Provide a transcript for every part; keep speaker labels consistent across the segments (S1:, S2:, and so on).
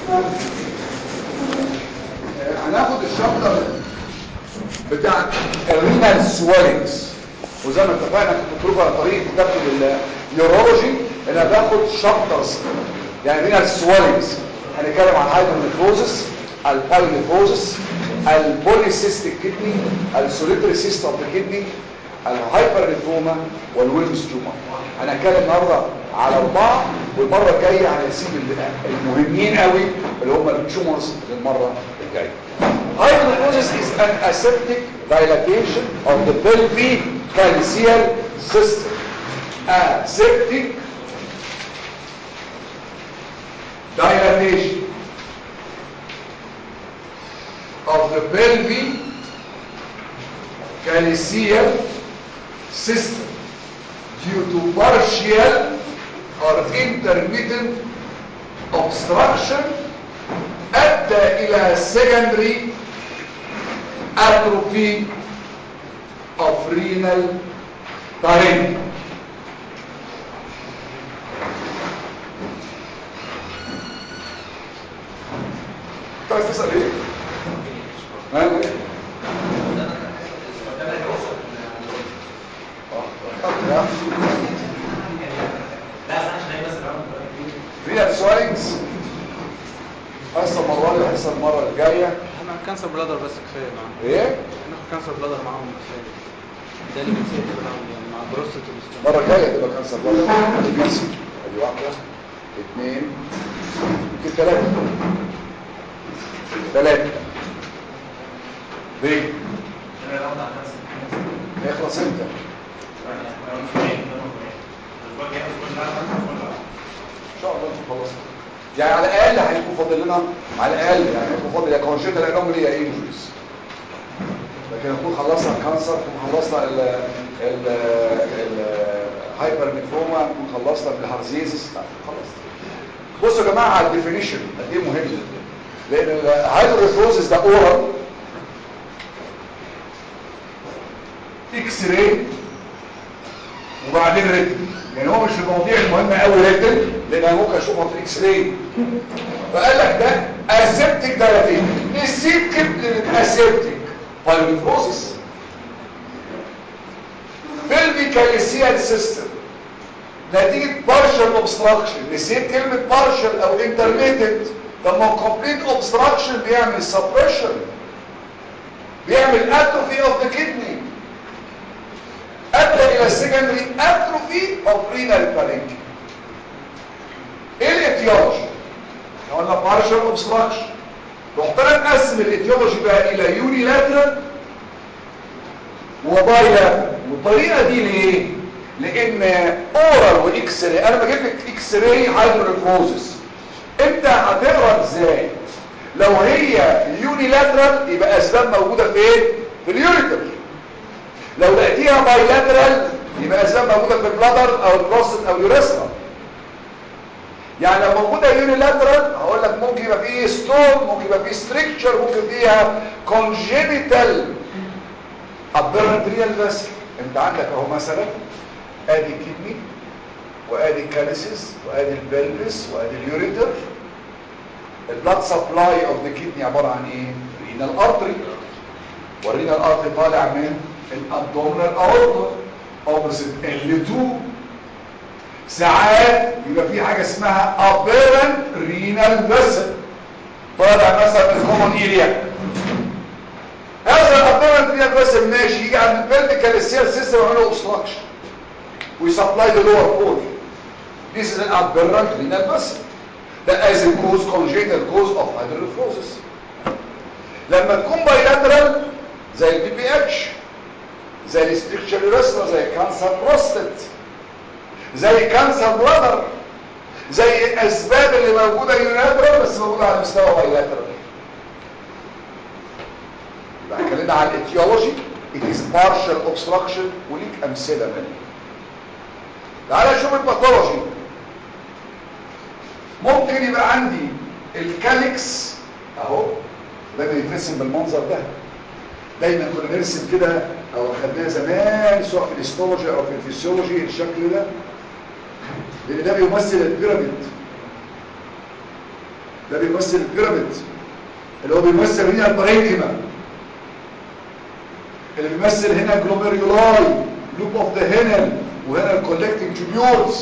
S1: هناخد الشابتر بتاع الرينال سويلنجز وزي ما اتفقنا كنت بتروح على طريق كتابه النيورولوجي انا باخد شابترز يعني رينال سويلنجز هنتكلم عن الهايدرونيفروزس البايونيفروزس البوليسيستيك كدني السوليتري سيست اوف ذا كدني الهايبر نيفروما والويلمز تيومر هنتكلم النهارده على اربعه والمره الجايه هنسيب المهمين قوي اللي هم التيومرز للمره الجايه Hydronephrosis is an aseptic dilatation of the pelvic calcial system. Aseptic dilatation of the pelvic calcial system due to partial or intermittent obstruction ادى الى secondary atrophy of renal parenchyma عايز تسأل ايه؟ ها ايه؟ ريال سوينجز حصه المره دي وحصه المره الجايه
S2: احنا كانسر بلادر بس كفايه معاهم
S1: ايه
S2: هناخد كانسر بلادر معاهم كفايه ده اللي بنسيت معاهم يعني مع بروستات والاستومك
S1: المره الجايه تبقى كانسر بلد ادي نفسي ادي واحده اثنين يمكن ثلاثه ثلاثه ليه؟ اخلص انت ان شاء الله نخلص يعني على الاقل هيكون فاضل لنا على الاقل يعني هيكون فاضل يا كونجنتال انومالي يا انجريز لكن نكون خلصنا الكانسر نكون خلصنا ال ال الهايبر نيفروما نكون خلصنا الهارزيزس خلاص بصوا يا جماعه على الديفينيشن قد ايه مهم لان الهايدروفروزس ده اورال اكس راي وبعدين ريتم يعني هو مش في المواضيع المهمه قوي ريتم لان انا ممكن اشوفها في اكس راي فقال لك ده اسيبتيك دايلاتيشن نسيت كلمه اسيبتيك بايونيفروزس بالفيكاليسيال سيستم نتيجه بارشل اوبستراكشن نسيت كلمه بارشل او انترميتنت طب ما هو كومبليت اوبستراكشن بيعمل سبريشن بيعمل اتروفي اوف ذا كدني ادى الى سكندري اتروفي اوف رينال بارينكي ايه الاتيولوجي قلنا بارشل اوبستراكشن رحت انا مقسم الاتيولوجي بقى الى يوني لاترال وباي لاترال والطريقه دي ليه لان اورال واكس راي انا بجيب لك اكس راي هايدرونيفروزس انت هتقرا ازاي لو هي يوني لاترال يبقى اسباب موجوده فين في اليوريتر لو لقيتيها بايلاترال يبقى اسباب موجوده في البلادر او البروستات او اليوريثرا يعني لو موجوده يونيلاترال هقول لك ممكن يبقى فيه ستون ممكن يبقى فيه ستريكتشر ممكن فيها كونجينيتال ابيرنت ريال فيسل انت عندك اهو مثلا ادي كدني وادي الكاليسيس وادي البلبس وادي اليوريتر البلاد سبلاي اوف ذا كدني عباره عن ايه رينال ارتري والرينال ارتري طالع من الابدومينال اورتا اوبوزيت L2 ساعات يبقى في حاجه اسمها aberrant renal vessel طالع مثلا من الكومن اريا هذا الابيرنت رينال فيسل ماشي يجي عند الفيرتيكال سيل سيستم ويعمل له اوبستراكشن ويسبلاي ذا لور بول This is an aberrant renal vessel that as a cause congenital cause of hydronephrosis لما تكون بايلاترال زي البي بي اتش زي الستريكشر يوريثرا زي كانسر بروستات زي كانسر بلادر زي الاسباب اللي موجوده يوناترال بس موجوده على مستوى بايلاترال يبقى اتكلمنا عن الاتيولوجي it is partial obstruction وليك امثله منه تعالى نشوف الباثولوجي ممكن يبقى عندي الكاليكس اهو دايما يترسم بالمنظر ده دايما كنا نرسم كده او خدناه زمان سواء في الهيستولوجي او في الفسيولوجي الشكل ده لان ده بيمثل البيراميد ده بيمثل البيراميد اللي هو بيمثل هنا البارينكيما اللي بيمثل هنا جلوميريولاي لوب اوف ذا هينل وهنا الكولكتنج تيبيولز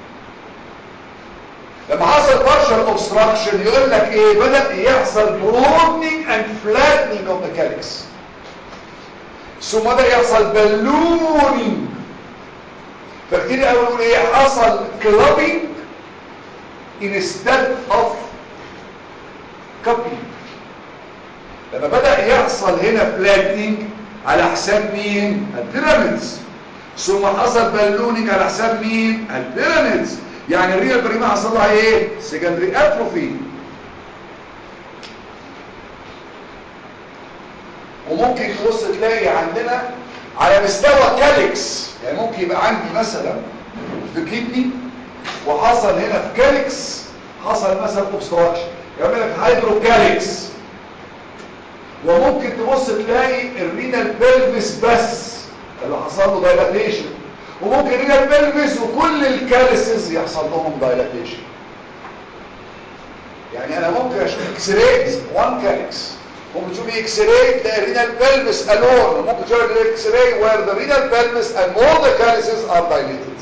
S1: لما حصل partial obstruction يقول لك ايه بدأ يحصل broadening and flattening of the calyx ثم بدأ يحصل ballooning فكتير قوي يقول ايه حصل clubbing instead of cupping لما بدأ يحصل هنا flattening على حساب مين البيراميدز ثم حصل بالونينج على حساب مين البيراميدز يعني الريال بريما حصل لها ايه سكندري اتروفي وممكن تبص تلاقي عندنا على مستوى كاليكس يعني ممكن يبقى عندي مثلا في كدني وحصل هنا في كاليكس حصل مثلا اوبستراكشن يعمل لك هيدروكاليكس وممكن تبص تلاقي الرينال بلفس بس اللي حصل له دايلاتيشن وممكن الرينال بلفس وكل الكالسز يحصل لهم دايلاتيشن يعني انا ممكن اشوف اكس راي وان كالكس ممكن تشوف اكس راي تلاقي الرينال بلفس الون ممكن تشوف الاكس راي where the renal pelvis and all the calyces are dilated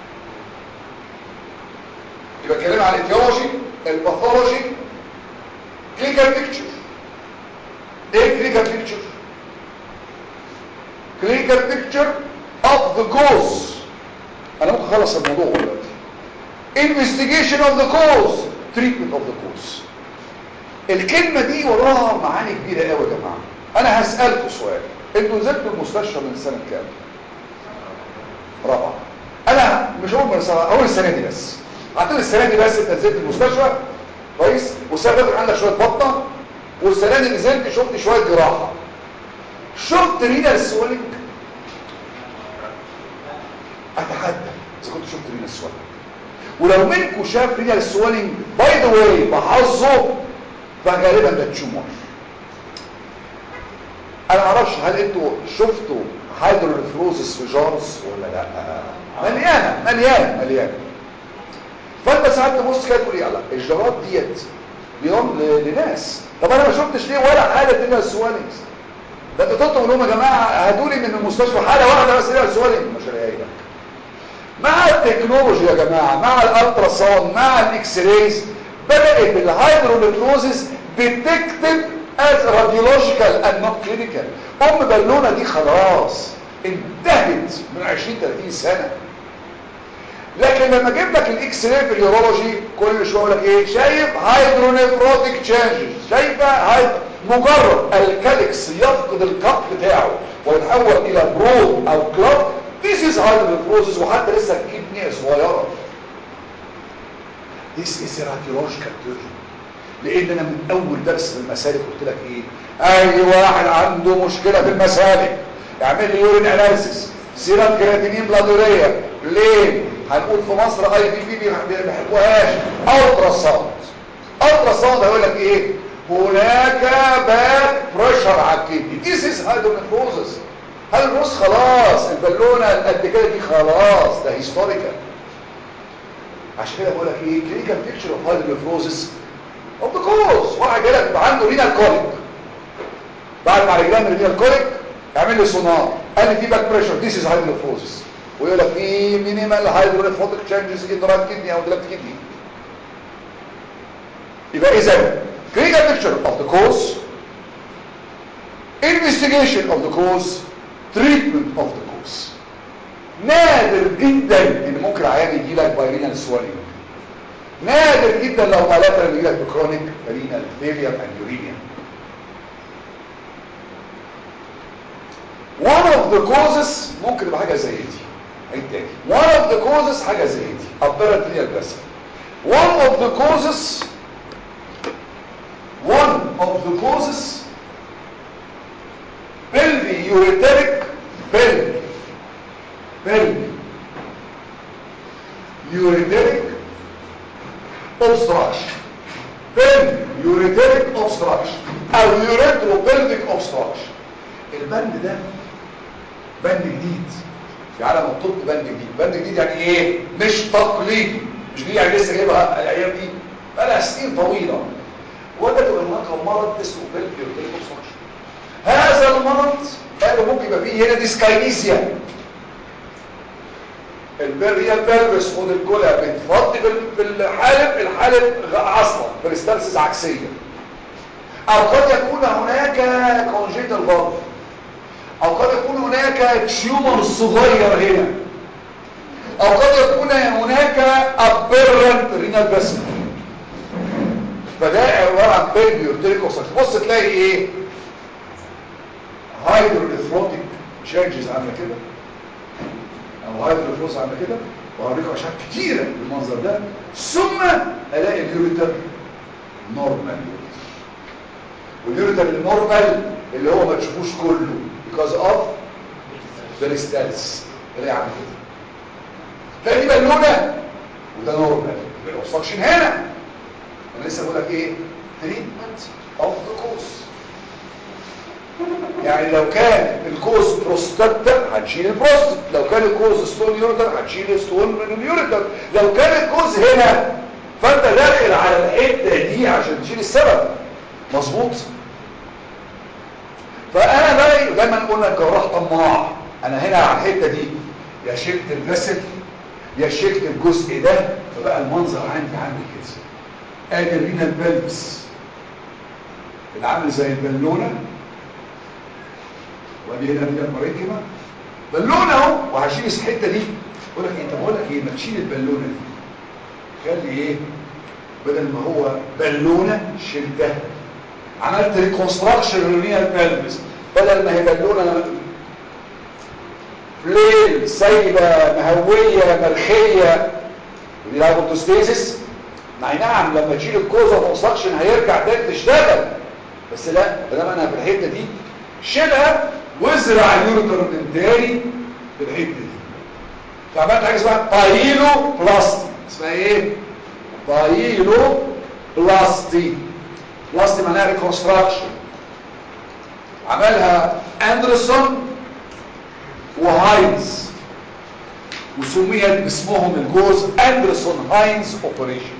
S1: يبقى اتكلم عن الايتيولوجي الباثولوجي كلينيكال بيكتشر ايه كلينيكال بيكتشر كلينيكال بيكتشر of the cause انا ممكن اخلص الموضوع دلوقتي investigation of the cause treatment of the cause الكلمة دي وراها معاني كبيرة قوي يا جماعة انا هسألكوا سؤال انتوا نزلتوا المستشفى من سنة كام رابعة انا مش هقول من سنة اقول السنة دي بس اعتقد السنة دي بس انت نزلت المستشفى كويس والسنة عندك شوية بطنة والسنة دي نزلت شفت شوية جراحة شفت رينال سوالينج اتحدى اذا كنت شفت رينال سوالينج ولو منكم شاف رينال سوالينج باي ذا واي بحظه فغالبا ده تشومر انا ما اعرفش هل انتوا شفتوا هايدروليفروزس في جارز ولا لا مليانه مليانه مليانه فانت ساعات تبص كده تقول يلا الجرات ديت بيوم لناس طب انا ما شفتش ليه ولا حاله رينال سوالينجز ده انتوا تطلبوا لهم يا جماعه هاتوا لي من المستشفى حاله واحده بس رينال سوالينج مش هلاقيها لك مع التكنولوجي يا جماعه مع الالترا ساوند مع الاكس رايز بدات الهايدروليفروزس ديتكتد از راديولوجيكال اند نوت كلينيكال ام بالونه دي خلاص انتهت من 20 30 سنه لكن لما اجيب لك الاكس راي في اليورولوجي كل شويه اقول لك ايه شايف هايدرونيفروتيك تشينجز شايفه هايد مجرد الكالكس يفقد الكاب بتاعه ويتحول الى برود او كلاب This is hydronephrosis وحتى لسه الكدني صغيره This is a radiological term لان انا من اول درس في المسالك قلت لك ايه اي واحد عنده مشكله في المسالك يعمل لي يورين اناليسيس سيرم كرياتينين بلادوريا ليه هنقول في مصر اي بي بي ما بيحبوهاش الترا ساوند الترا ساوند هيقول لك ايه هناك باك بريشر على الكدني This is hydronephrosis هل الروس خلاص البالونه قد كده دي خلاص ده هيستوريكال عشان كده بقول لك ايه كلينيكال بيكتشر اوف هايدروفروزس اوف ذا كوز واحد جاي لك عنده رينال كوليك بعد ما رجلها من رينال كوليك اعمل لي سونار قال لي في باك بريشر ذيس از هايدروفروزس ويقول لك في مينيمال هايدروفروتيك تشينجز ان رايت كدني او ليفت كدني يبقى اذا كلينيكال بيكتشر اوف ذا كوز investigation of the cause treatment of the cause نادر جدا ان ممكن عيان يجي لك بايرينال سوالينج نادر جدا لو مالاتر يجي لك بكرونيك رينال فيلير اند يورينيا one of the causes ممكن يبقى حاجه زي دي عيد تاني one of the causes حاجه زي دي apparent renal vessel one of the causes one of the causes pelvic ureteric pelvic pelvic ureteric obstruction pelvic ureteric obstruction او uretropelvic obstruction البند ده بند جديد في عالم الطب بند جديد بند جديد يعني ايه مش تقليدي مش دي يعني لسه جايبها الايام دي بقى لها سنين طويله وجدوا ان هناك مرض اسمه بلفيوتيك اوبستراكشن هذا المرض قالوا ممكن يبقى فيه هنا ديسكاينيسيا البريال بلبس خد الكلى بتفضي في الحالب الحالب عصبة بريستالسيس عكسية او قد يكون هناك كونجيتال فالف او قد يكون هناك تيومر صغير هنا او قد يكون هناك ابيرنت رينال فيسل فده عباره عن بيربيوتيك بص تلاقي ايه هايدروليفروتيك تشينجز عامله كده او هايدروليفروز عامله كده وهوريكم اشعات كتيره بالمنظر ده ثم الاقي اليوريتر نورمال واليوريتر النورمال اللي هو ما تشوفوش كله because of بريستالس اللي عامل كده تلاقي دي بالونه وده نورمال الاوبستراكشن هنا انا لسه بقول لك ايه تريتمنت اوف ذا كوز يعني لو كان الكوز بروستاتا هنشيل البروستات لو كان الكوز ستون يوريتر هنشيل ستون من اليوريتر لو كان الكوز هنا فانت داخل على الحته دي عشان تشيل السبب مظبوط فانا بقى دايما قلنا الجراح طماع انا هنا على الحته دي يا شلت الفسل يا شلت الجزء ده فبقى المنظر عندي عامل كده ادي الرينا البلبس اللي عامل زي البالونه وادي هنا الرينا الماريكما بالونه اهو وهشيل الحته دي اقول لك انت بقول لك ايه ما تشيل البالونه دي خلي ايه بدل ما هو بالونه شلتها عملت ريكونستراكشن للرينا البلبس بدل ما هي بالونه فليل سايبه مهويه مرخيه ودي لايبوتوستيزيس مع نعم لما تشيل الكوزا كونستراكشن هيرجع تاني تشتغل بس لا طالما انا في الحته دي شيلها وازرع اليوريتر من تاني في الحته دي فعملت حاجه اسمها بايلو بلاستي اسمها ايه بايلو بلاستي بلاستي معناها ريكونستراكشن عملها اندرسون وهاينز وسميت باسمهم الجوز اندرسون هاينز اوبريشن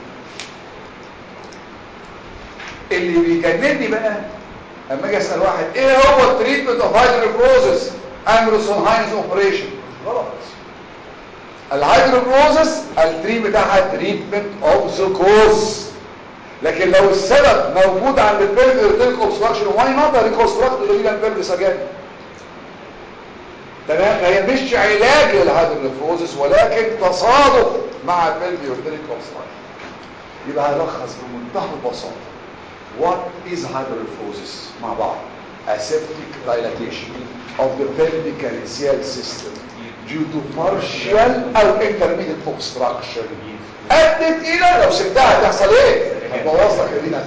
S1: اللي بيجنني بقى اما اجي اسال واحد ايه هو التريتمنت اوف هايدروبروزس اندرسون هاينز اوبريشن غلط الهايدروبروزس التريت بتاعها تريتمنت اوف ذا كوز لكن لو السبب موجود عند البلفيرتيك اوبستراكشن واي نوت ريكونستراكت الرينال بلفيس اجان تمام فهي مش علاج للهايدروفروزس ولكن تصادف مع البلفيرتيك اوبستراكشن يبقى هلخص بمنتهى البساطه what is hydronephrosis مع بعض aseptic dilatation of the pelvic calcial system due to partial او intermediate obstruction ادت الى لو سبتها هتحصل ايه هتبوظ لك الرينا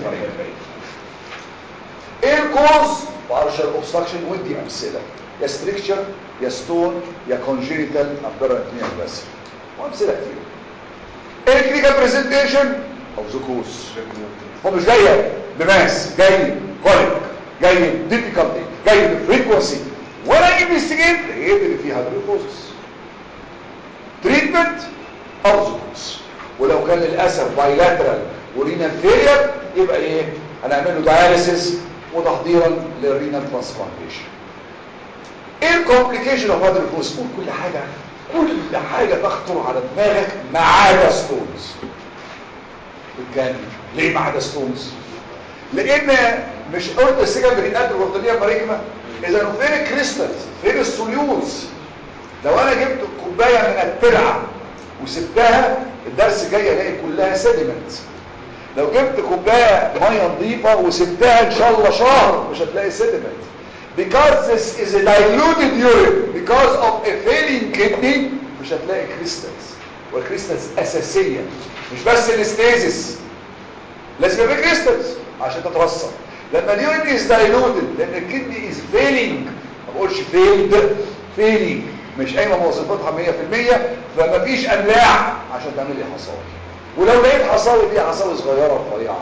S1: ايه الكوز partial obstruction ودي امثله يا ستريكشر يا ستون يا congenital aberrant venous vessel وامثله كتير ايه الكلينيكال برزنتيشن اوف ذا كوز هو مش جايه بماس جاي كوليك جاي ديفيكالتي جاي بفريكونسي ولا انفستيجيت لقيت اللي فيها هيدروفوزس تريتمنت اوزوكس ولو كان للاسف بايلاترال ورينال فيلير يبقى ايه هنعمل له داياليسيس وتحضيرا للرينال ترانسبلانتيشن ايه الكومبليكيشن اوف هيدروفوزس قول كل حاجه كل حاجه تخطر على دماغك ما عدا ستونز بالكامل ليه ما عدا ستونز لان مش قلت السكندري ادروفوتينيا ماريكما اذا فين الكريستالز فين السوليوز لو انا جبت كوبايه من الترعه وسبتها الدرس جاي الاقي كلها سيديمنت لو جبت كوبايه ميه نظيفه وسبتها ان شاء الله شهر مش هتلاقي سيديمنت because this is a diluted urine because of a failing kidney مش هتلاقي كريستالز والكريستالز اساسيه مش بس الاستيزيس لازم يبقى كريستالز عشان تترسب لما اليورين از دايلوتد لان الكدني از فيلينج ما بقولش فيلد فيلينج مش قايمه بوظيفتها 100% فما فيش املاح عشان تعمل لي حصاوي ولو لقيت حصاوي دي حصاوي صغيره رفيعه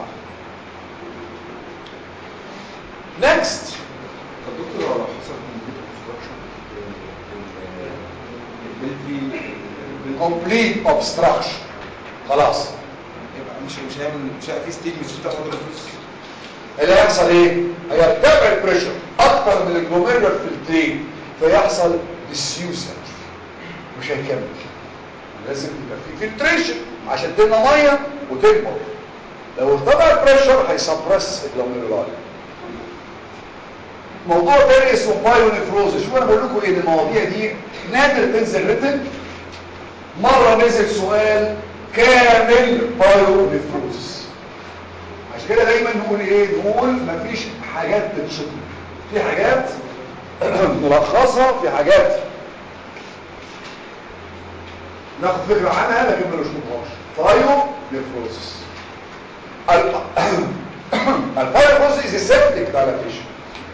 S1: نكست
S3: طب دكتور على حسب البلفي
S1: كومبليت اوبستراكشن خلاص
S3: يبقى مش مش هيعمل مش هيبقى في ستيج مش بتاع هيدروفوز
S1: اللي هيحصل ايه هيرتفع البريشر اكتر من الجلوميرولار فلترين فيحصل ديسيوزر مش هيكمل لازم يبقى في فلتريشن عشان تملى ميه وتكبر لو ارتفع البريشر هيسبرس الجلوميرولار موضوع تاني اسمه بايونيفروزس شوف انا بقول لكم ايه المواضيع دي نادر تنزل ريتن مره نزل سؤال كامل بايونيفروزس عشان كده دايما نقول ايه نقول مفيش حاجات تتشطب في حاجات نلخصها في حاجات ناخد فكره عنها لكن ما نشطبهاش بايونيفروزس البايونيفروزس is a septic dilatation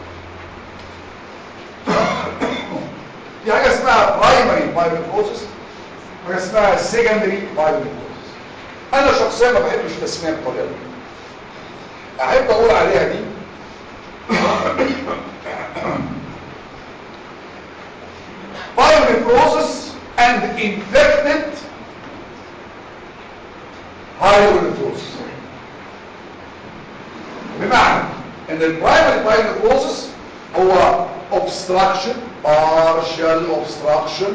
S1: في حاجة اسمها primary pyronephrosis حاجة اسمها secondary pyronephrosis انا شخصيا ما بحبش تسمية بالطريقة دي احب اقول عليها دي pyronephrosis and infected hydronephrosis بمعنى ان البرايمري pyronephrosis هو obstruction partial obstruction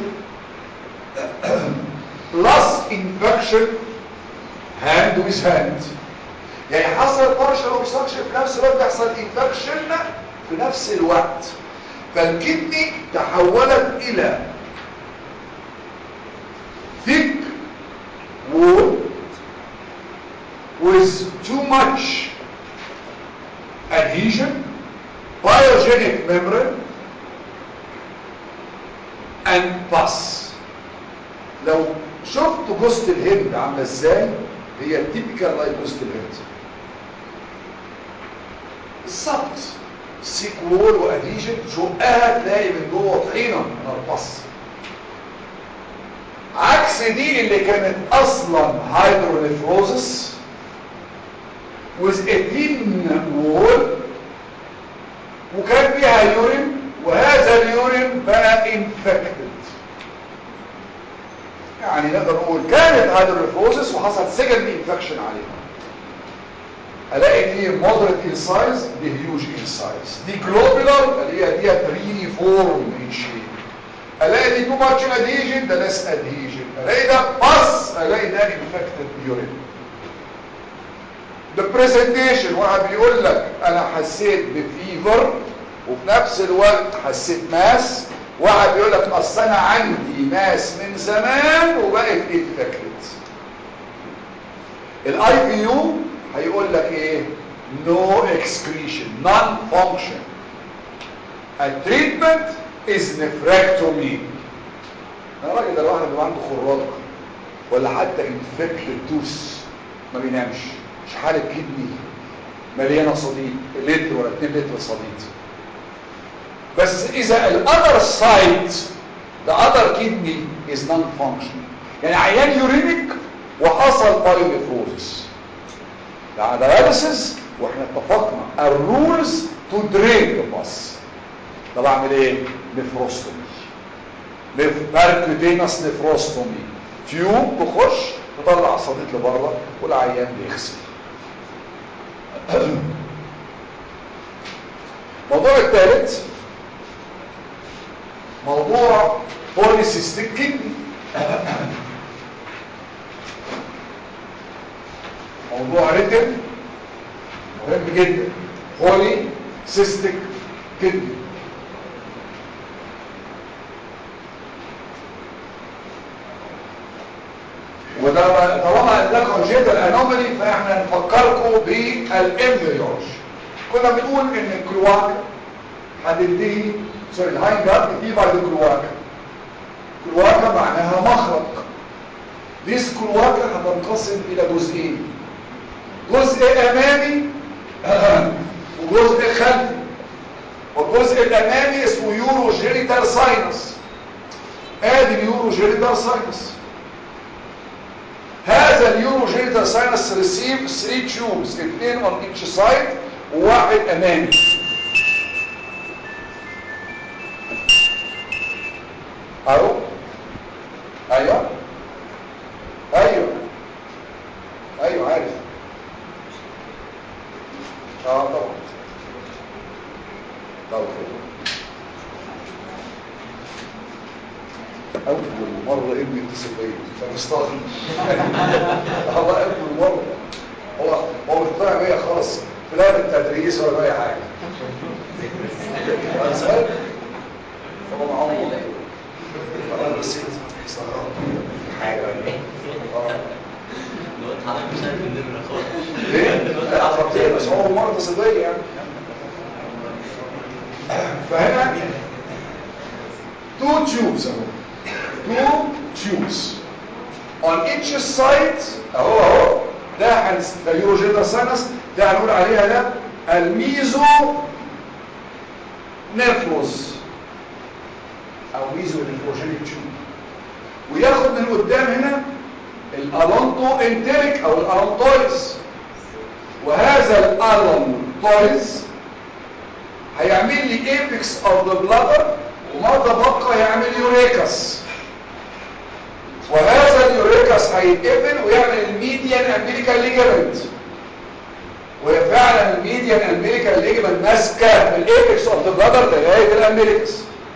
S1: plus infection hand with hand يعني حصل partial obstruction في نفس الوقت يحصل infection في نفس الوقت فالكدني تحولت الى thick wall with too much adhesion biogenic membrane and pus لو شفت جوزة الهند عامله ازاي هي تيبيكال لايك جوزة الهند بالظبط سيك وول واديجن شقها تلاقي من جوه طحينه من البص عكس دي اللي كانت اصلا هيدرونيفروزس with a thin wall وكان فيها يورين وهذا اليورين بقى انفكتد يعني نقدر نقول كانت هيدروفروزس وحصل سكند انفكشن عليها الاقي دي مودريت ان سايز دي هيوج ان سايز دي جلوبولار اللي هي ديت رينيفورم ان شيب الاقي دي تو ماتش ادهيجن ده ليس ادهيجن الاقي ده باس الاقي ده انفكتد يورين the presentation واحد بيقول لك انا حسيت بفيفر وفي نفس الوقت حسيت ماس واحد بيقول لك اصل انا عندي ماس من زمان وبقت انفكتد الاي بي يو هيقول لك ايه no excretion non function التريتمنت is nephrectomy انا راجل ده الواحد بيبقى عنده خراج ولا حتى infected tooth ما بينامش مش حالة كدني مليانة صديد لتر ولا 2 لتر صديد بس اذا الاذر سايد the other kidney is non-functioning يعني عيان يورينيك وحصل بايونيفروزس يعني دياليسيس واحنا اتفقنا الرولز تو درين ذا باس طب اعمل ايه نفروستومي باركوتينس نفروستومي تيوب تخش تطلع الصديد لبره والعيان بيغسل الموضوع الثالث موضوع بوليسيستيك كدني موضوع ريتم مهم جدا بولي سيستيك كدني وده طالما ده كونجيتال انومالي فاحنا نفكركم بالامبريولوجي كنا بنقول ان الكلواكا هتنتهي سوري الهايند جارد دي بعد الكلواكا كلواكا معناها مخرج ديس كلواكا هتنقسم الى جزئين جزء امامي وجزء خلفي والجزء الامامي اسمه يورو جينيتال ساينس ادي اليورو جينيتال ساينس هذا اليورو جينيتال ساينس ريسيف 3 تيوبس اثنين اون ايتش سايد وواحد امامي اهو ايوه ايوه ايوه عارف اه طبعا طبعا اول مره ابني اتصل بيا فمستغرب هو اول مره هو هو مقتنع بيا خالص في لا بالتدريس ولا باي حاجه انا سالت هو معاهم انا بس استغربت حاجه اه
S2: لو انت حضرتك مش عارف النمرة خالص
S1: ليه؟ لا عرفتيه بس هو مرة اتصل بيا يعني فهنا two tubes اهو two tubes on each side اهو اهو ده هنس ده يوروجينال ساينس ده هنقول عليها ده الميزو نيفروس او ميزو نيفروجينيك تيوب وياخد من قدام هنا الالونتو انتريك او الالونتويز وهذا الالونتويز هيعمل لي ايبكس اوف ذا بلادر وما تبقى يعمل يوريكاس وهذا اليوريكاس هيتقفل ويعمل الميديان امبيريكال ليجمنت وفعلا الميديان امبيريكال ليجمنت ماسكه الايبكس اوف ذا بلادر لغايه الامبيريكس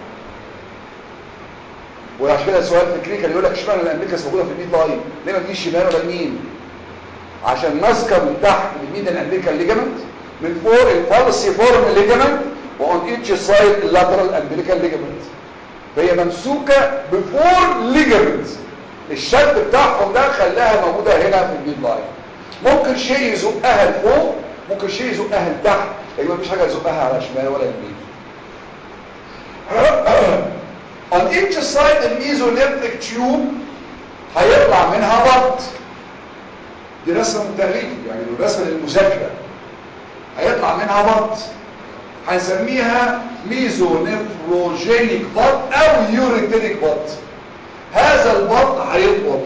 S1: وعشان كده سؤال في الكلينيكال يقول لك اشمعنى الامبيريكس موجوده في الميد لاين ليه ما تجيش شمال ولا يمين عشان ماسكه من تحت الميديان امبيريكال ليجمنت من فوق الفالسي فورم ليجمنت وان ايتش سايد اللاترال امبيريكال ليجمنت فهي ممسوكه بفور ليجمنت الشد بتاعهم ده خلاها موجوده هنا في الميد لاين ممكن شيء يزقها لفوق ممكن شيء يزقها لتحت لكن مفيش حاجه يزقها على شمال ولا يمين on each side الميزوليمفيك تيوب هيطلع منها بط دي رسمه متغيره يعني دي رسمه للمذاكره هيطلع منها بط هنسميها ميزونيفروجينيك بط او يوريتينيك بط هذا البط هيطول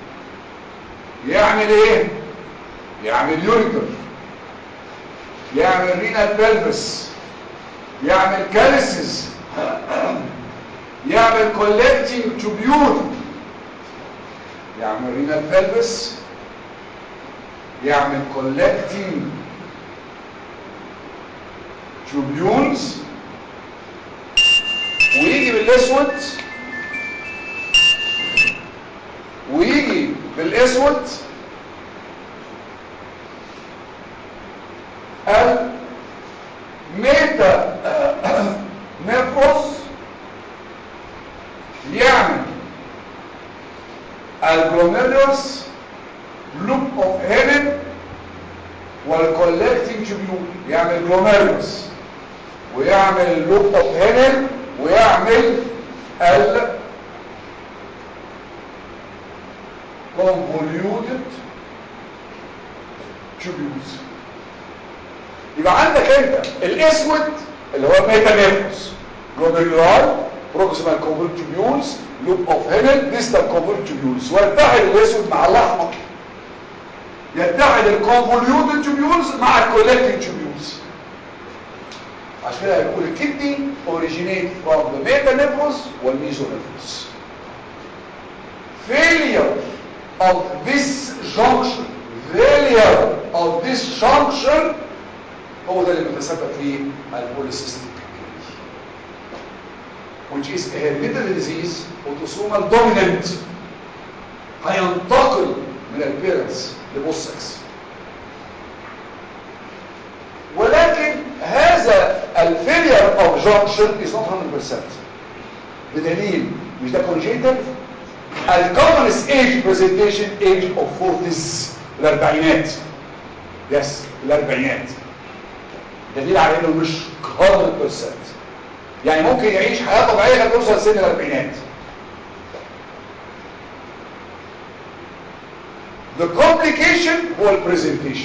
S1: يعمل ايه يعمل يوريتر يعمل رينال بلفس يعمل كالسيس يعمل كولكتنج توبيول يعمل رينال بلفس يعمل كولكتنج توبيولز ويجي بالاسود ويجي بالاسود الميتا نفروس يعمل الجلوميرولس لوب اوف هيلن والكولكتنج تيوبيول يعمل جلوميرولس ويعمل لوب اوف هيلن ويعمل ال convoluted tubules يبقى عندك انت الاسود اللي هو الميتانيفروس جلوميرولار بروكسيمال convoluted tubules لوب اوف هينل ديستال convoluted tubules ويتحد الاسود مع الاحمر يتحد الكونفوليوتد tubules مع الكولكتنج tubules عشان كده هيقول الكدني originate from the metanephros والميزونيفروس failure of this junction failure of this junction هو ده اللي بيتسبب فيه البوليسيستيك which is a hereditary disease autosomal dominant هينتقل من البيرنتس لبوس سكس ولكن هذا الفيلير اوف جانكشن is not 100% بدليل مش ده congenital الكومنس ايج برزنتيشن ايج اوف 40s الاربعينات يس الاربعينات دليل على انه مش 100% يعني ممكن يعيش حياه طبيعيه لغايه يوصل سن الاربعينات the complication هو البرزنتيشن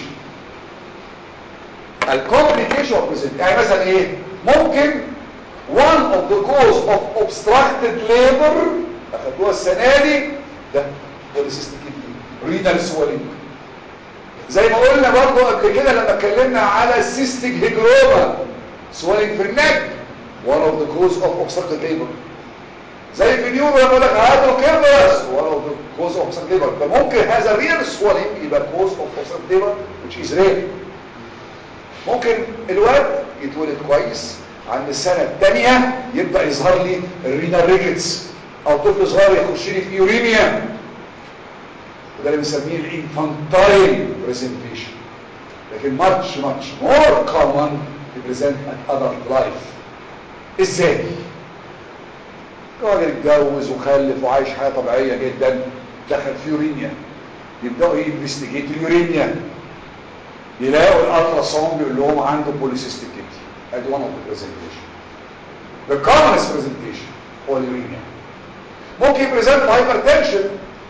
S1: الكومبليكيشن اوف برزنتيشن يعني مثلا ايه ممكن one of the cause of obstructed labor اخدوها السنه دي ده بوليسيستيك رينال سوالينج زي ما قلنا برضو قبل كده لما اتكلمنا على السيستيك هيجروما سوالينج في النك one of the cause of obstructed labor زي في نيورو لما يقول لك هاتوا كيرنس one of the cause of obstructed labor فممكن هذا الرينال سوالينج يبقى cause of obstructed labor which is rare ممكن الواد يتولد كويس عند السنة الثانية يبدأ يظهر لي الرينال ريكتس او طفل صغير يخش لي في يوريميا وده اللي بنسميه الانفانتايل بريزنتيشن لكن much much more common to present at adult life ازاي راجل اتجوز وخلف وعايش حياة طبيعية جدا دخل في يورينيا يبدأوا ينفستيجيت اليورينيا يلاقوا الالتراساوند بيقول لهم عنده بوليسيستيك كيدني ادي one of the presentation the commonest presentation هو اليورينيا ممكن يبريزنت هايبرتنشن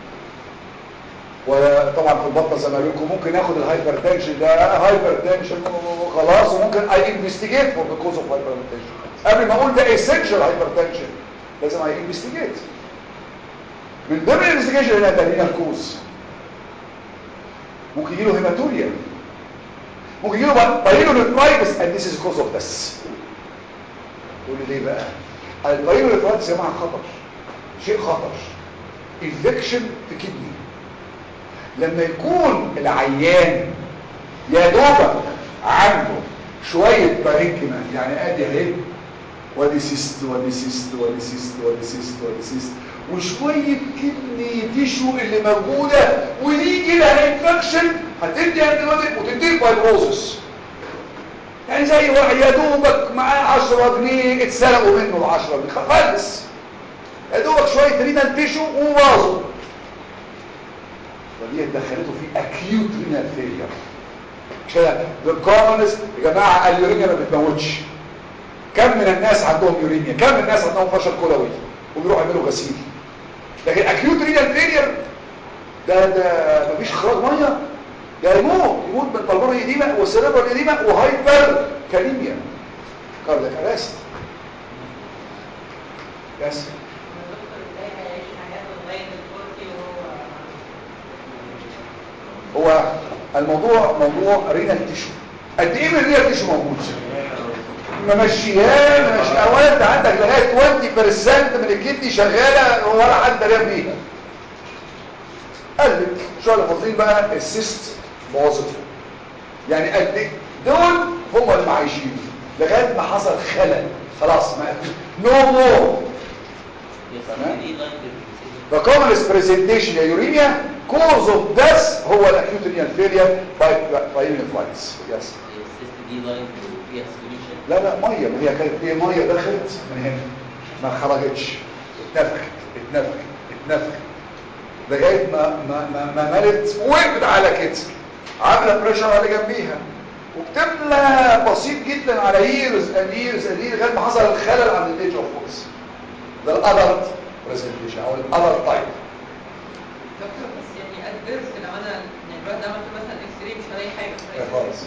S1: وطبعا في البطنه زي ما قلت لكم ممكن ناخد الهايبرتنشن ده هايبرتنشن وخلاص وممكن اي انفستيجيت فور ذا كوز اوف هايبرتنشن قبل ما اقول ده اسينشال هايبرتنشن لازم اي انفستيجيت من ضمن الانفستيجيشن هنا ده لينا الكوز ممكن يجي له هيماتوريا ممكن يجي له بايلونيفرايتس اند ذيس از كوز اوف ذس تقول لي ليه بقى البايلونيفرايتس يا جماعه خطر شيء خطر انفكشن في كدني لما يكون العيان يا دوبك عنده شوية بارينكما يعني ادي اهي وادي سيست وادي سيست وادي سيست وادي سيست وادي سيست وشوية كدني تيشو اللي موجودة ويجي لها انفكشن هتدي انتبيوتيك وتديك فايبروزس يعني زي واحد يا دوبك معاه 10 جنيه اتسرقوا منه ال 10 جنيه خالص يا دوبك شويه رينال تيشو وباظوا ودي دخلته في اكيوت رينال فيلير كده بالكومنست يا جماعه اليورينيا ما بتموتش كم من الناس عندهم يورينيا كم من الناس عندهم فشل كلوي وبيروحوا يعملوا غسيل لكن اكيوت رينال فيلير ده ده مفيش اخراج ميه ده يموت يموت من بالبروني ايديما والسيريبرال ايديما وهايبر كاليميا كاردياك ارست يس هو الموضوع موضوع رينال تيشو قد ايه من الرينال تيشو موجود ممشيها ممشي اولا انت عندك لغايه 20% من الكدني شغاله ولا حد دريان بيها قلبك شو اللي حافظين بقى السيست بوظت يعني قد ايه دول هم اللي عايشين لغايه ما حصل خلل خلاص ما نو مور تمام The commonest presentation يا يورينيا cause of death هو acute renal failure by by pneumonitis yes لا لا ميه ما هي كانت هي ميه دخلت من هنا ما خرجتش اتنفخت اتنفخت اتنفخت لغايه ما ما ما, ما ملت وقفت على كده عامله بريشر على جنبيها وبتملى بسيط جدا على ييرز اند ييرز اند ييرز لغايه ما حصل الخلل عند الايدج اوف فوكس ده الادلت برزنتيشن او الادلت تايب
S4: دكتور بس يعني ادفيرس لو انا يعني الواد عملت مثلا اكس راي مش هلاقي حاجه
S1: لا خالص.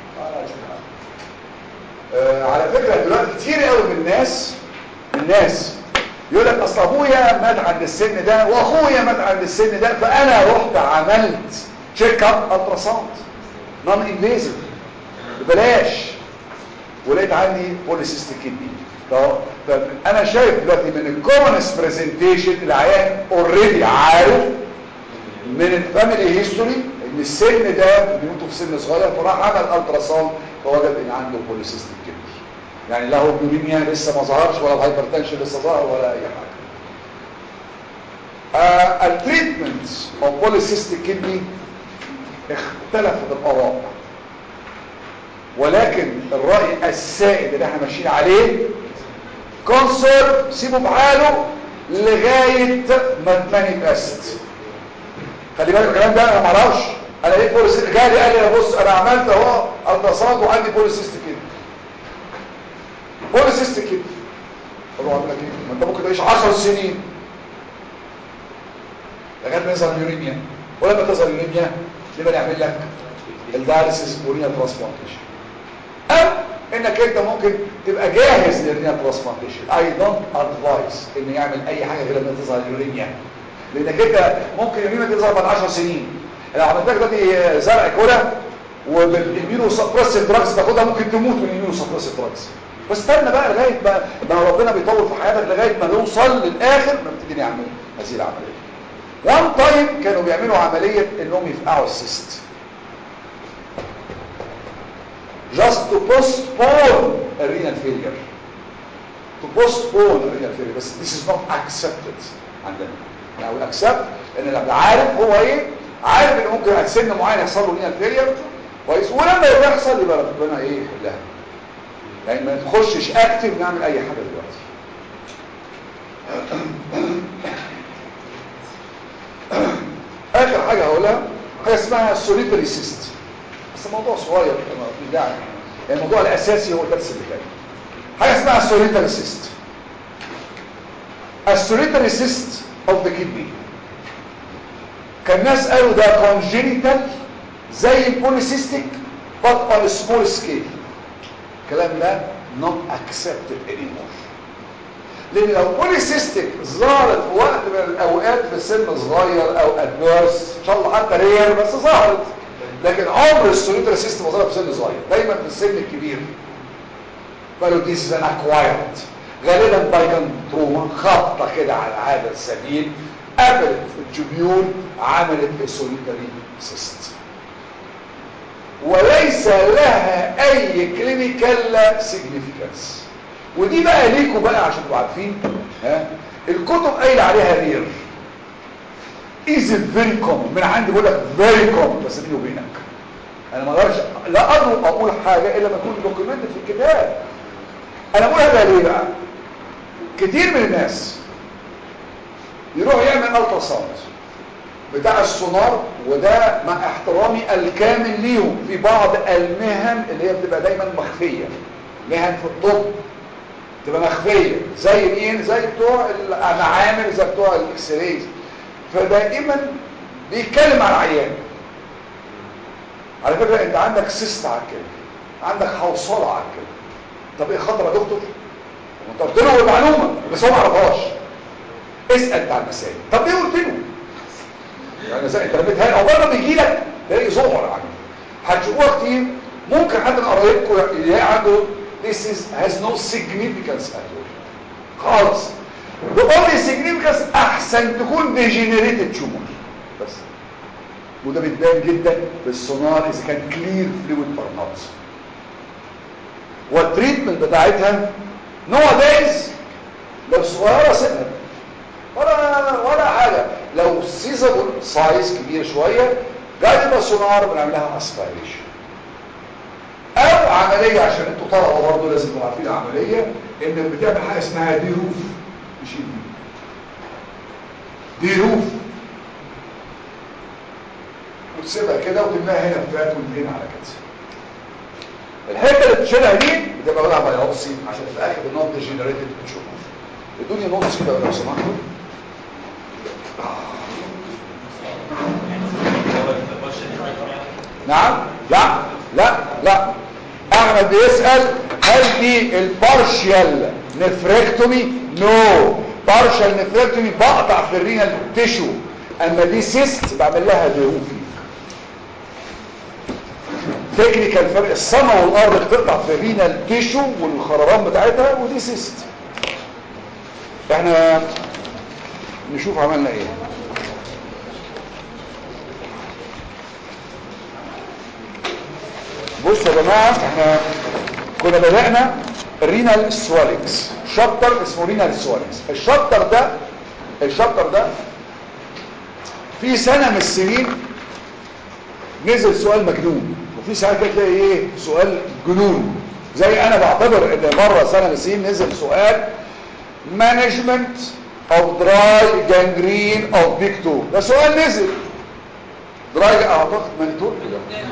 S1: آه على فكرة دلوقتي كتير قوي من الناس الناس يقول لك اصل ابويا مات عند السن ده واخويا مات عند السن ده فانا رحت عملت تشيك اب التراساوند نون انفيزيف ببلاش ولقيت عندي بوليسيستيك كدني فانا شايف دلوقتي من الكومنس برزنتيشن العيان اوريدي عارف من الفاميلي هيستوري ان السن ده بيموتوا في سن صغير فراح عمل التراساوند فوجد ان عنده بوليسيستيك كدني يعني لا هو بيوليميا لسه ما ظهرش ولا الهايبرتنشن لسه ظهر ولا اي حاجه آه التريتمنت اوف بوليسيستيك كدني اختلفت الاراء ولكن الراي السائد اللي احنا ماشيين عليه كونسر سيبه بحاله لغايه ما تمانيفست خلي بالك الكلام ده انا ما اعرفش انا لقيت بوليس جالي قال لي بص انا عملت اهو التصاد وعندي بوليسيست كده بوليسيست كده اروح اعمل لك ايه ما انت ممكن تعيش 10 سنين لغايه ما يظهر اليوريميا ولما تظهر اليوريميا نبقى نعمل لك الدايليسيس ورينال ترانسبلانتيشن او انك انت ممكن تبقى جاهز للرينال ترانسبلانتيشن اي دونت ادفايس ان يعمل اي حاجه غير لما تظهر اليوريميا لانك انت ممكن اليوريميا تظهر بعد 10 سنين لو عملت لك دلوقتي زرع كولا وبالاميونو سبريسيف دراجز تاخدها ممكن تموت من الاميونو سبريسيف دراجز بس استنى بقى لغايه ما ما ربنا بيطول في حياتك لغايه ما نوصل للاخر ما نبتدي نعمل هذه العمليه وان تايم كانوا بيعملوا عمليه انهم يفقعوا السيست just to postpone a renal failure to postpone a renal failure بس this is not accepted عندنا يعني we accept ان اللي عارف هو ايه عارف ان ممكن عند سن معين يحصل له renal failure كويس ولما يحصل يبقى ربنا ايه يحلها يعني ما نخشش اكتف نعمل اي حاجه دلوقتي اخر حاجه هقولها حاجه اسمها سوليتري سيست بس الموضوع صغير ما في داعي يعني الموضوع الاساسي هو الدرس اللي جاي حاجه اسمها سوليتري سيست السوليتري سيست اوف ذا كدني كان ناس قالوا ده كونجينيتال زي البوليسيستيك but on a small scale الكلام ده not accepted anymore لان لو بوليسيستيك ظهرت في وقت من الاوقات في سن صغير او ادفيرس ان شاء الله حتى رير بس ظهرت لكن عمر السوليتري سيستم ما ظهر في سن صغير دايما في السن الكبير قالوا دي از ان اكوايرد غالبا بايكن تروما خبطه كده على هذا السبيل قفلت الجبيول عملت السوليتري سيست وليس لها اي كلينيكال سيجنيفيكانس ودي بقى ليكوا بقى عشان تبقوا عارفين ها الكتب قايله عليها رير از فيري كومن من عندي بقول لك فيري كومن بس بيني وبينك انا ما اقدرش لا اقدر اقول حاجه الا ما تكون دوكيومنت في الكتاب انا بقول هذا ليه بقى كتير من الناس يروح يعمل الترا ساوند بتاع السونار وده مع احترامي الكامل ليهم في بعض المهن اللي هي بتبقى دايما مخفيه مهن في الطب تبقى مخفيه زي مين زي بتوع المعامل زي بتوع الاكس رايز فدائما بيتكلم عن عيان على فكره انت عندك سيست على الكلى عندك حوصله على الكلى طب ايه خطر يا دكتور انت قلت له المعلومه بس هو ما عرفهاش اسال بتاع المسائل طب ليه قلت له يعني زي انت رميتها عقبال ما بيجي لك تلاقي ظهر عنه هتشوفوها كتير ممكن حد من قرايبكم يلاقي عنده this is has no significance at all خالص the only significance احسن تكون degenerated tumor بس وده بيتبان جدا بالسونار اذا كان كلير فلويد اور نوت والتريتمنت بتاعتها نوع دايز لو صغيره سنه ولا ولا حاجه لو سيزابل سايز كبير شويه جايبه سونار بنعملها اسبيريشن او عمليه عشان انتوا طلبه برضه لازم تبقوا عارفين العمليه انك بتعمل حاجه اسمها ديروف مش ديروف وتسيبها كده وتملاها هنا فات وتنهينا على كده الحته اللي بتشيلها دي بتبقى وضع بايوبسي عشان تتاكد ان هو ديجنريتد تشوف ادوني نص كده لو سمحتوا نعم لا لا لا احمد بيسأل هل دي البارشيال نفركتومي نو بارشيال نفركتومي بقطع في الرينال تيشو اما دي سيست بعمل لها ديروفي تكنيكال فرق السما والارض بتقطع في الرينال تيشو والخرارات بتاعتها ودي سيست احنا نشوف عملنا ايه بصوا يا جماعه احنا كنا بدأنا الرينال سوالينجز شابتر اسمه رينال سوالينجز الشابتر ده الشابتر ده في سنة من السنين نزل سؤال مجنون وفي ساعات كده تلاقي ايه سؤال جنون زي انا بعتبر ان مرة سنة من السنين نزل سؤال مانجمنت اوف دراي جانجرين اوف بيك تو ده سؤال نزل دراي اعتقد من تركيا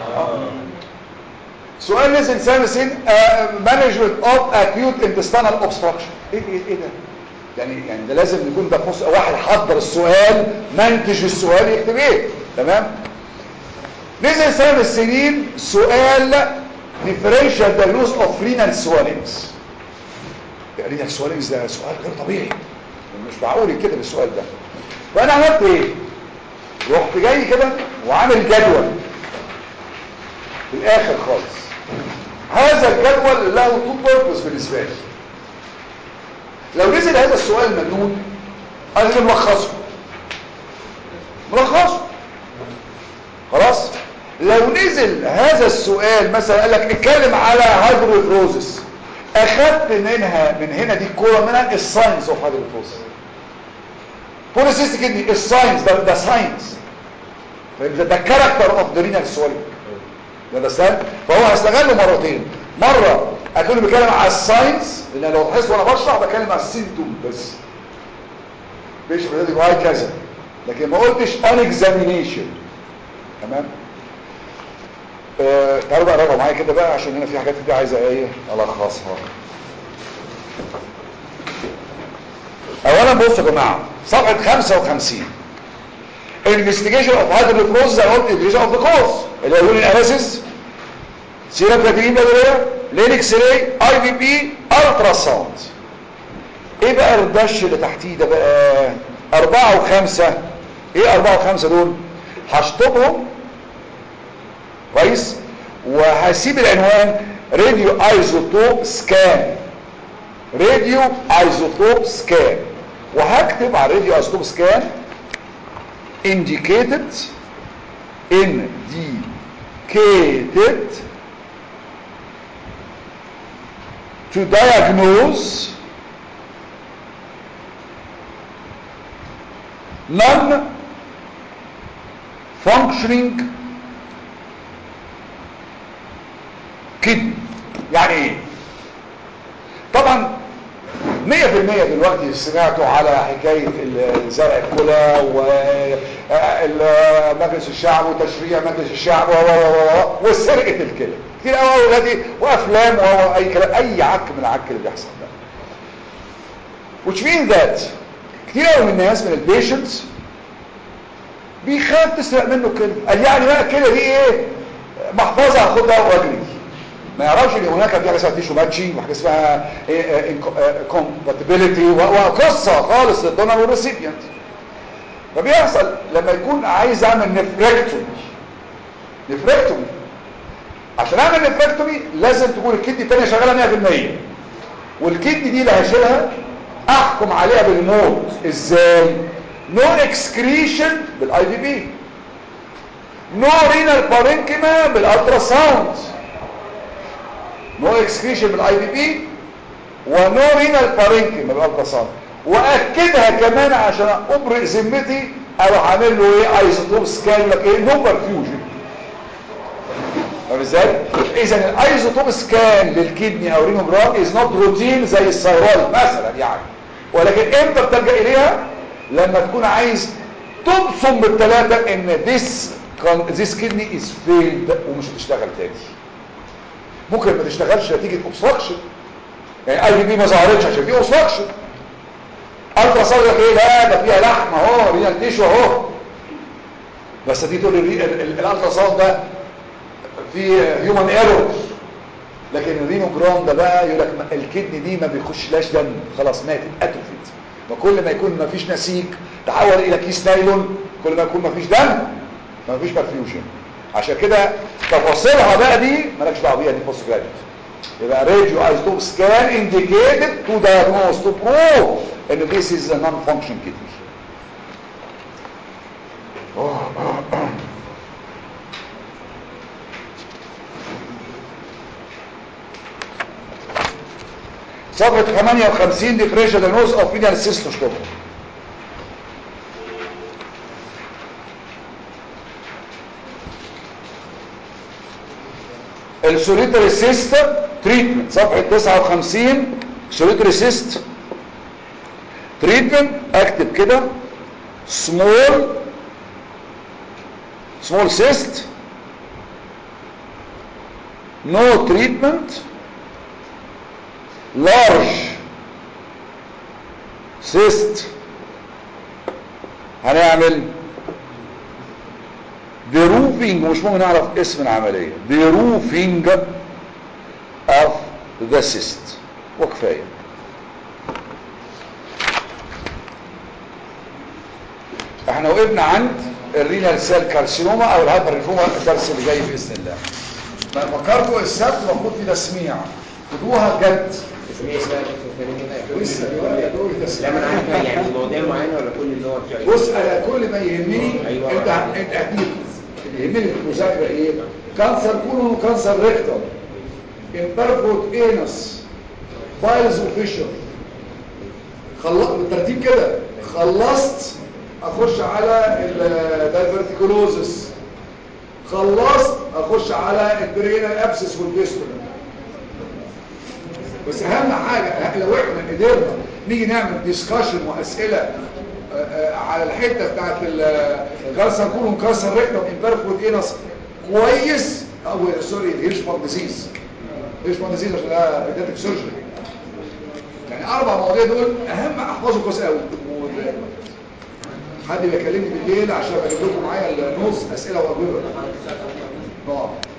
S1: سؤال نزل سنة سن مانجمنت اوف اكيوت انتستانال اوبستراكشن ايه ايه ايه ده يعني يعني ده لازم يكون ده فص... واحد حضر السؤال منتج السؤال يكتب ايه تمام نزل سنة من السنين سؤال differential diagnosis of renal swellings renal swellings ده سؤال غير طبيعي مش معقول كده بالسؤال ده فانا عملت ايه رحت جاي كده وعامل جدول في الاخر خالص هذا الجدول له تو بيربز بالنسبه لي لو نزل هذا السؤال مجنون انا اللي ملخصه ملخصه خلاص لو نزل هذا السؤال مثلا قال لك اتكلم على هايدروفروزس اخدت منها من هنا دي الكوره منها الساينس اوف هايدروفروزس بوليسيستيك كدني الساينس ده ده ساينس ده ده كاركتر اوف ذا رينال سويل ده ده فهو هيستغله مرتين مره اكون بتكلم على الساينس لان لو تحس وانا بشرح بتكلم على السيمتوم بس بيشرح ده يبقى كذا لكن ما قلتش ان اكزامينيشن تمام آه، تعالوا بقى راجعوا معايا كده بقى عشان هنا في حاجات كده عايزه ايه الخصها اولا بصوا يا جماعه صفحه 55 investigation of hydronephrosis انا قلت investigation of the cause اللي هو الاناليسيس سيرم كرياتين بدريه لينكس راي اي بي بي الترا ساوند ايه بقى الدش اللي تحتيه ده بقى أربعة وخمسة ايه أربعة وخمسة دول هشطبهم كويس وهسيب العنوان راديو ايزوتوب سكان راديو ايزوتوب سكان وهكتب على راديو ايزوتوب سكان indicated indicated to diagnose non-functioning kidney يعني ايه طبعا 100% دلوقتي سمعتوا على حكاية ال- زرع الكلى ومجلس الشعب وتشريع مجلس الشعب و- و- و- وسرقة الكلى كتير قوي ولادي وافلام واي كلام اي عك من العك اللي بيحصل ده which means that كتير قوي من الناس من البيشنتس بيخاف تسرق منه الكلى قال يعني بقى الكلى دي ايه محفظه هاخدها واجري ما يعرفش ان هناك في حاجه اسمها تيشو ماتشنج وحاجه اسمها كومباتيبيليتي وقصه خالص للدونر والريسيبيانت فبيحصل لما يكون عايز اعمل نفركتومي نفركتومي عشان اعمل نفركتومي لازم تكون الكدني الثانيه شغاله 100% والكدني دي اللي هشيلها احكم عليها بالموت ازاي نو اكسكريشن بالاي بي بي نو رينال بارينكيما بالالترا ساوند نو اكسكريشن بالاي بي بي ونو رينال بارينكيما بالالترا ساوند واكدها كمان عشان ابرئ ذمتي اروح اعمل له ايه ايزوتوب سكان لك ايه نو برفيوجن فاهم ازاي اذا الايزوتوب سكان للكدني او رينوجرام از نوت روتين زي الثيرويد مثلا يعني ولكن امتى بتلجا اليها لما تكون عايز تبصم بالثلاثه ان this this kidney is failed ومش هتشتغل تاني ممكن ما تشتغلش نتيجه اوبستراكشن يعني اي بي ما ظهرتش عشان في اوبستراكشن الترا ساوند لك ايه لا ده فيها لحم اهو ريال تيشو اهو بس دي تقول الالترا ساوند ده في هيومن ايرور لكن الرينوجرام ده بقى يقول لك الكدني دي ما بيخشلاش دم خلاص ماتت اتروفيت وكل ما يكون ما فيش نسيج تحول الى كيس نايلون كل ما يكون ما فيش دم ما فيش برفيوجن عشان كده تفاصيلها بقى دي مالكش دعوه بيها دي بوست جراديوت يبقى راديو ايزوتوب سكان انديكيتد تو diagnose تو بروف ان this is a non-function kidney صفحة 58 differential diagnosis of renal cystoscopy السوليتري سيست تريتمنت صفحة 59 سوليتري سيست تريتمنت اكتب كده سمول سمول سيست نو تريتمنت لارج سيست هنعمل ديروفينج مش ممكن نعرف اسم العملية ديروفينج of the cyst وكفاية احنا وقفنا عند الرينال سيل كارسينوما او الهايبر ريفوما الدرس اللي جاي باذن الله ففكركم السبت المفروض في تسميع خدوها جد
S3: اسميه اسمها
S1: لسه دلوقتي دول
S3: لا
S1: تسميع
S3: ما انا عارف يعني مواضيع معينه ولا كل اللي هو بتاع
S1: بص انا كل ما يهمني
S3: أيوة.
S1: انت انت هتيجي يهمني في المذاكره ايه كانسر كولون وكانسر ريكتال امبرفوت انس بايلز وفيشر خلصت بالترتيب كده خلصت اخش على الدايفرتيكولوزس خلصت اخش على البرينال ابسس والبيستول بس اهم حاجه لو احنا قدرنا نيجي نعمل ديسكشن واسئله آه، آه، على الحته بتاعت الكانسر كولون كانسر ريكتوم امبرفوت انس كويس او سوري الهيرشمان ديزيز هيرشمان ديزيز عشان ده بيداتك سيرجري يعني اربع مواضيع دول اهم احفظه كويس قوي حد بيكلمني بالليل عشان اجيب لكم معايا النص اسئله واجوبه اه